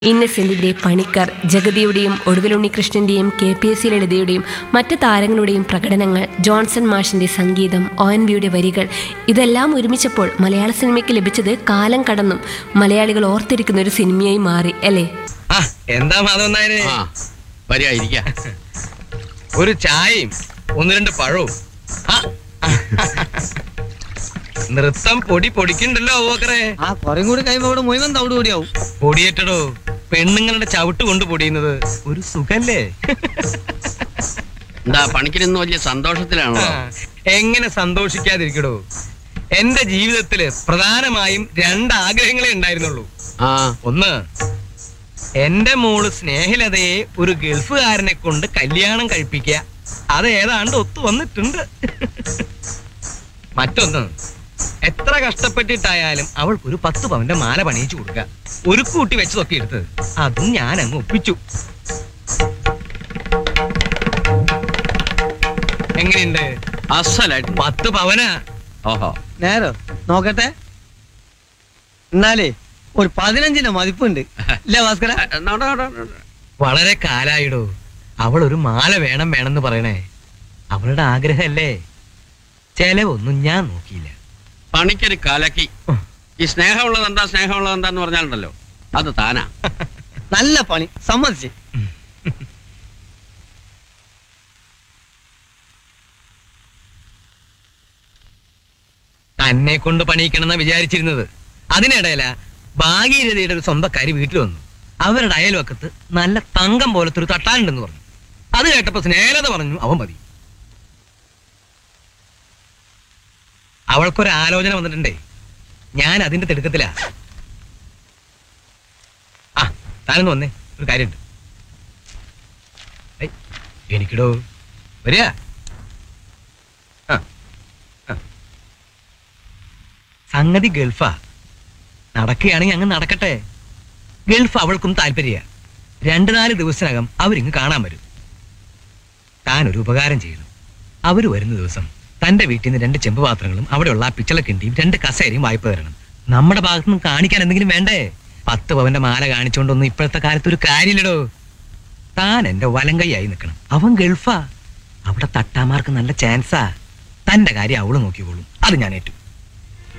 ഇന്നസെന്റിന്റെ പണിക്കർ ജഗതിയുടെയും ഒടുവിലുണ്ണികൃഷ്ണന്റെയും K P S C ലളിതയുടെയും മറ്റ് താരങ്ങളുടെയും പ്രകടനങ്ങൾ ജോൺസൺ മാഷിന്റെ സംഗീതം ഒ എൻ വിയുടെ വരികൾ ഇതെല്ലാം ഒരുമിച്ചപ്പോൾ മലയാള സിനിമയ്ക്ക് ലഭിച്ചത് കാലം കടന്നും മലയാളികൾ ഓർത്തിരിക്കുന്ന ഒരു സിനിമയായി മാറി അല്ലേ ആ എന്താ മാധവൻ നായരെ ആ വരിക ഇരിക്ക ഒരു ചായയും ഒന്ന് രണ്ട് പഴവും ആ, നൃത്തം പൊടി പൊടിക്കണ്ടല്ലോ അവക്കറെ ആ കുറേ കൂടി കഴിയുമ്പോ ഇവിടെ മുഴുവൻ തവിട് കൂടിയാവും പൊടിയേറ്റടോ പെണ്ണുങ്ങളുടെ ചവിട്ട് കൊണ്ട് പൊടിയുന്നത് ഒരു സുഖല്ലേ എന്താ പണിക്കിരുന്ന് വലിയ സന്തോഷത്തിലാണല്ലോ ആ, എങ്ങനെ സന്തോഷിക്കാതിരിക്കടോ എന്റെ ജീവിതത്തില് പ്രധാനമായും രണ്ട് ആഗ്രഹങ്ങളെ ഉണ്ടായിരുന്നുള്ളൂ ആ ഒന്ന് എന്റെ മോള് സ്നേഹലതയെ ഒരു ഗൾഫുകാരനെ കൊണ്ട് കല്യാണം കഴിപ്പിക്കുക അത് ഏതാണ്ട് ഒത്തു വന്നിട്ടുണ്ട് മറ്റൊന്ന് എത്ര കഷ്ടപ്പെട്ടിട്ടായാലും അവൾക്ക് ഒരു പത്ത് പവന്റെ മാല പണിയിച്ചു കൊടുക്കുക ഒരു കൂട്ടി വെച്ചതൊക്കെ എടുത്ത് അതും ഞാൻ അങ്ങ് ഒപ്പിച്ചു എങ്ങനെയുണ്ട് അസലായിട്ട് പത്ത് പവനാ ഓഹോ നേരോ നോക്കട്ടെ എന്നാലേ ഒരു പതിനഞ്ചിന്റെ മതിപ്പുണ്ട് ഇല്ല ഭാസ്കര ആ, നോടെ, നോടെ, നോടെ. വളരെ കാലായിടോ അവൾ ഒരു മാല വേണം വേണമെന്ന് പറയണേ അവളുടെ ആഗ്രഹമല്ലേ ചെലവൊന്നും ഞാൻ നോക്കിയില്ല പണിക്കൊരു കലക്കി ഈ സ്നേഹമുള്ളത് എന്താ സ്നേഹമുള്ളത് എന്താന്ന് പറഞ്ഞാലുണ്ടല്ലോ അത് താനാ നല്ല പണി സമ്മതിച്ച് തന്നെ കൊണ്ട് പണിയിക്കണമെന്ന് വിചാരിച്ചിരുന്നത് അതിനിടയില ഭാഗീരഥയുടെ ഒരു സ്വന്തക്കാരി വീട്ടിൽ വന്നു അവരുടെ അയൽവക്കത്ത് നല്ല തങ്കം പോലത്തെ ഒരു തട്ടാനുണ്ടെന്ന് പറഞ്ഞു അത് കേട്ടപ്പോ സ്നേഹത പറഞ്ഞു അവൻ മതി അവൾക്കൊരു ആലോചന വന്നിട്ടുണ്ടേ ഞാൻ അതിന്റെ തിടുക്കത്തിലാ ആ താനൊന്ന് വന്നേ ഒരു കാര്യമുണ്ട് ഏയ്, എനിക്കിടോ വരിക ആ ആ. സംഗതി ഗൾഫാ നടക്കുകയാണെങ്കിൽ അങ്ങ് നടക്കട്ടെ ഗൾഫ് അവൾക്കും താല്പര്യ രണ്ടു നാല് ദിവസത്തിനകം അവരിങ്ങ് കാണാൻ വരും താൻ ഒരു ഉപകാരം ചെയ്യണം അവര് വരുന്ന ദിവസം തന്റെ വീട്ടിൽ നിന്ന് രണ്ട് ചെമ്പ് പാത്രങ്ങളും അവിടെയുള്ള ആ പിച്ചളക്കിണ്ടിയും രണ്ട് കസേരയും വായ്പ തരണം നമ്മുടെ ഭാഗത്തു നിന്ന് കാണിക്കാൻ എന്തെങ്കിലും വേണ്ടേ പത്ത് പവന്റെ മാല കാണിച്ചുകൊണ്ടൊന്നും ഇപ്പോഴത്തെ കാലത്ത് ഒരു കാര്യമില്ലടോ താൻ എന്റെ വലങ്കൈയായി നിൽക്കണം അവൻ ഗൾഫാ അവിടെ തട്ടാമാർക്ക് നല്ല ചാൻസാ തന്റെ കാര്യം അവള് നോക്കിക്കോളും അത് ഞാൻ ഏറ്റു